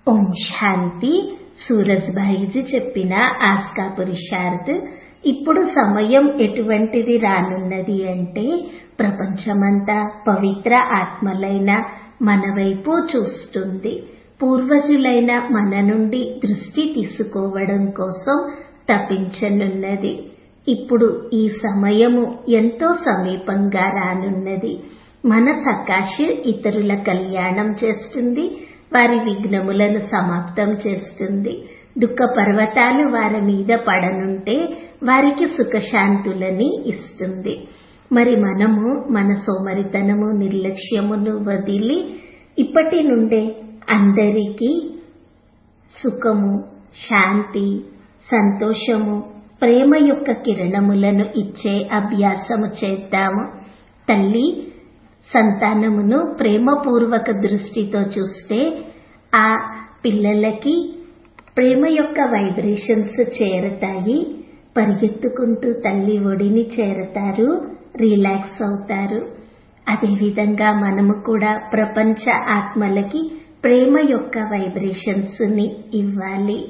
ఓం శాంతి సూరజ్భాయిజీ చెప్పిన ఆస్కా పురుషార్థ్ ఇప్పుడు సమయం ఎటువంటిది రానున్నది అంటే ప్రపంచమంతా పవిత్ర ఆత్మలైన మన వైపు చూస్తుంది పూర్వజులైన మన నుండి దృష్టి తీసుకోవడం కోసం తపించనున్నది ఇప్పుడు ఈ సమయము ఎంతో సమీపంగా రానున్నది మన సకాశ్ ఇతరుల కళ్యాణం చేస్తుంది వారి విఘ్నములను సమాప్తం చేస్తుంది దుఃఖ పర్వతాలు వారి మీద పడనుంటే వారికి సుఖశాంతులని ఇస్తుంది మరి మనము మన సోమరితనము నిర్లక్ష్యమును వదిలి ఇప్పటి నుండే అందరికీ సుఖము శాంతి సంతోషము ప్రేమ యొక్క కిరణములను ఇచ్చే అభ్యాసము చేద్దాము తల్లి సంతానమును ప్రేమపూర్వక దృష్టితో చూస్తే ఆ పిల్లలకి ప్రేమ యొక్క వైబ్రేషన్స్ చేరతాయి పరిగెత్తుకుంటూ తల్లి ఒడిని చేరతారు రిలాక్స్ అవుతారు అదేవిధంగా మనము కూడా ప్రపంచ ఆత్మలకి ప్రేమ యొక్క వైబ్రేషన్స్ ని ఇవ్వాలి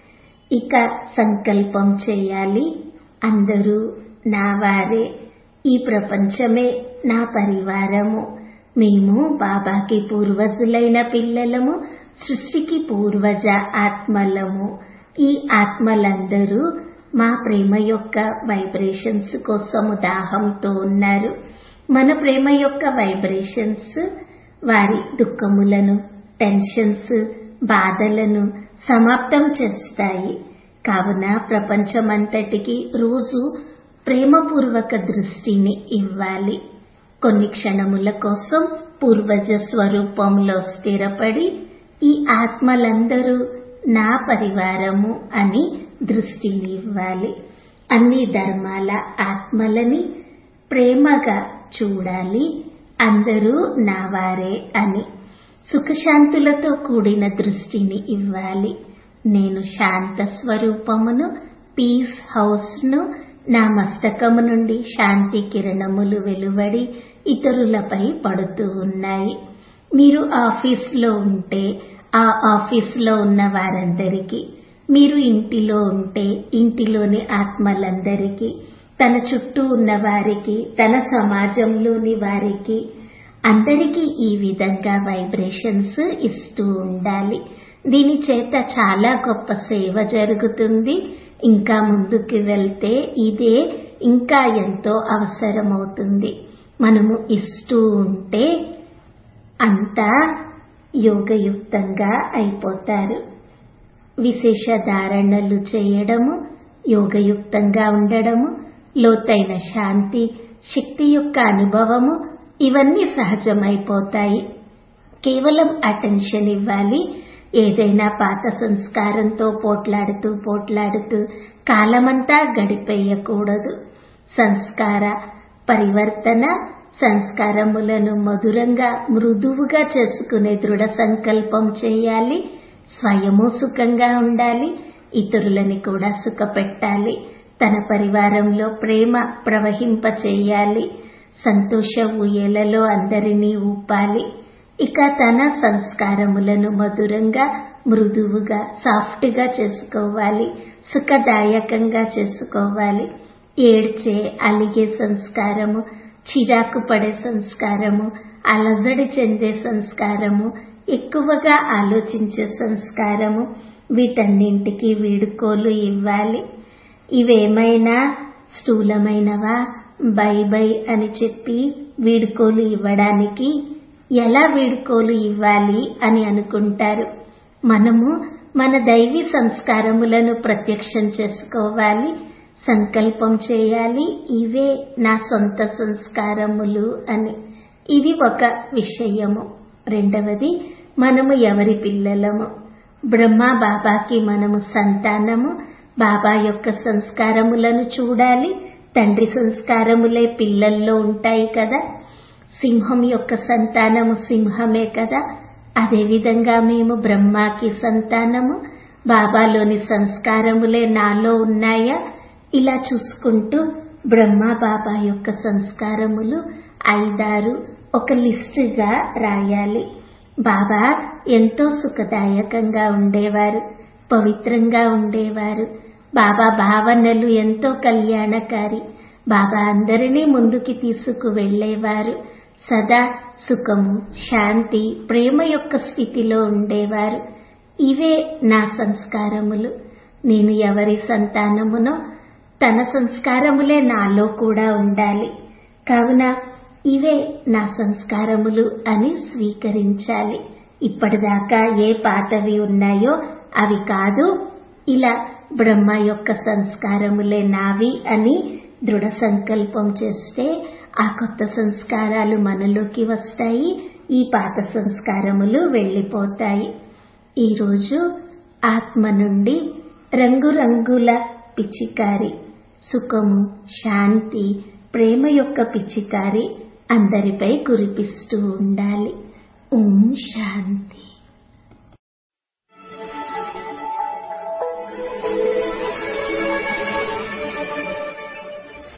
ఇక సంకల్పం చేయాలి అందరూ నా వారే ఈ ప్రపంచమే నా పరివారము మేము బాబాకి పూర్వజులైన పిల్లలము సృష్టికి పూర్వజ ఆత్మలము ఈ ఆత్మలందరూ మా ప్రేమ యొక్క వైబ్రేషన్స్ కోసము దాహంతో ఉన్నారు మన ప్రేమ యొక్క వైబ్రేషన్స్ వారి దుఃఖములను టెన్షన్స్ బాధలను సమాప్తం చేస్తాయి కావున ప్రపంచమంతటికి రోజు ప్రేమపూర్వక దృష్టిని ఇవ్వాలి కొన్ని క్షణముల కోసం పూర్వజ స్వరూపంలో స్థిరపడి ఈ ఆత్మలందరూ నా పరివారము అని దృష్టిని ఇవ్వాలి అన్ని ధర్మాల ఆత్మలని ప్రేమగా చూడాలి అందరూ నా వారే అని సుఖశాంతులతో కూడిన దృష్టిని ఇవ్వాలి నేను శాంత స్వరూపమును పీస్ హౌస్ను నా మస్తకము నుండి శాంతి కిరణములు వెలువడి ఇతరులపై పడుతూ ఉన్నాయి మీరు ఆఫీస్లో ఉంటే ఆ ఆఫీస్లో ఉన్న వారందరికీ మీరు ఇంటిలో ఉంటే ఇంటిలోని ఆత్మలందరికీ తన చుట్టూ ఉన్న వారికి తన సమాజంలోని వారికి అందరికీ ఈ విధంగా వైబ్రేషన్స్ ఇస్తూ ఉండాలి దీని చేత చాలా గొప్ప సేవ జరుగుతుంది ఇంకా ముందుకు వెళ్తే ఇదే ఇంకా ఎంతో అవసరమవుతుంది మనము ఇస్తూ ఉంటే అంతా యోగయుక్తంగా అయిపోతారు విశేష ధారణలు చేయడము యోగయుక్తంగా ఉండడము లోతైన శాంతి శక్తి యొక్క అనుభవము ఇవన్నీ సహజమైపోతాయి కేవలం అటెన్షన్ ఇవ్వాలి ఏదైనా పాత సంస్కారంతో పోట్లాడుతూ పోట్లాడుతూ కాలమంతా గడిపేయకూడదు సంస్కార పరివర్తన సంస్కారములను మధురంగా మృదువుగా చేసుకునే దృఢ సంకల్పం చేయాలి స్వయము సుఖంగా ఉండాలి ఇతరులని కూడా సుఖపెట్టాలి తన పరివారంలో ప్రేమ ప్రవహింప చేయాలి సంతోష ఊయలలో అందరినీ ఊపాలి ఇక తన సంస్కారములను మధురంగా మృదువుగా సాఫ్ట్గా చేసుకోవాలి సుఖదాయకంగా చేసుకోవాలి ఏడ్చే అలిగే సంస్కారము చిరాకు పడే సంస్కారము అలజడి చెందే సంస్కారము ఎక్కువగా ఆలోచించే సంస్కారము వీటన్నింటికి వీడుకోలు ఇవ్వాలి ఇవేమైనా స్థూలమైనవా బై బై అని చెప్పి వీడుకోలు ఇవ్వడానికి ఎలా వీడుకోలు ఇవ్వాలి అని అనుకుంటారు మనము మన దైవీ సంస్కారములను ప్రత్యక్షం చేసుకోవాలి సంకల్పం చేయాలి ఇవే నా సొంత సంస్కారములు అని ఇది ఒక విషయము రెండవది మనము ఎవరి పిల్లలము బ్రహ్మ బాబాకి మనము సంతానము బాబా యొక్క సంస్కారములను చూడాలి తండ్రి సంస్కారములే పిల్లల్లో ఉంటాయి కదా సింహం యొక్క సంతానము సింహమే కదా అదేవిధంగా మేము బ్రహ్మాకి సంతానము బాబాలోని సంస్కారములే నాలో ఉన్నాయా ఇలా చూసుకుంటూ బ్రహ్మ బాబా యొక్క సంస్కారములు ఐదారు ఒక లిస్టుగా రాయాలి బాబా ఎంతో సుఖదాయకంగా ఉండేవారు పవిత్రంగా ఉండేవారు బాబా భావనలు ఎంతో కళ్యాణకారి బాబా అందరినీ ముందుకి తీసుకు వెళ్ళేవారు సదా సుఖము శాంతి ప్రేమ యొక్క స్థితిలో ఉండేవారు ఇవే నా సంస్కారములు నేను ఎవరి సంతానమునో తన సంస్కారములే నాలో కూడా ఉండాలి కావున ఇవే నా సంస్కారములు అని స్వీకరించాలి ఇప్పటిదాకా ఏ పాతవి ఉన్నాయో అవి కాదు ఇలా బ్రహ్మ యొక్క సంస్కారములే నావి అని దృఢ సంకల్పం చేస్తే ఆ కొత్త సంస్కారాలు మనలోకి వస్తాయి ఈ పాత సంస్కారములు వెళ్ళిపోతాయి ఈరోజు ఆత్మ నుండి రంగురంగుల పిచికారి సుఖము శాంతి ప్రేమ యొక్క పిచికారి అందరిపై కురిపిస్తూ ఉండాలి ఓం శాంతి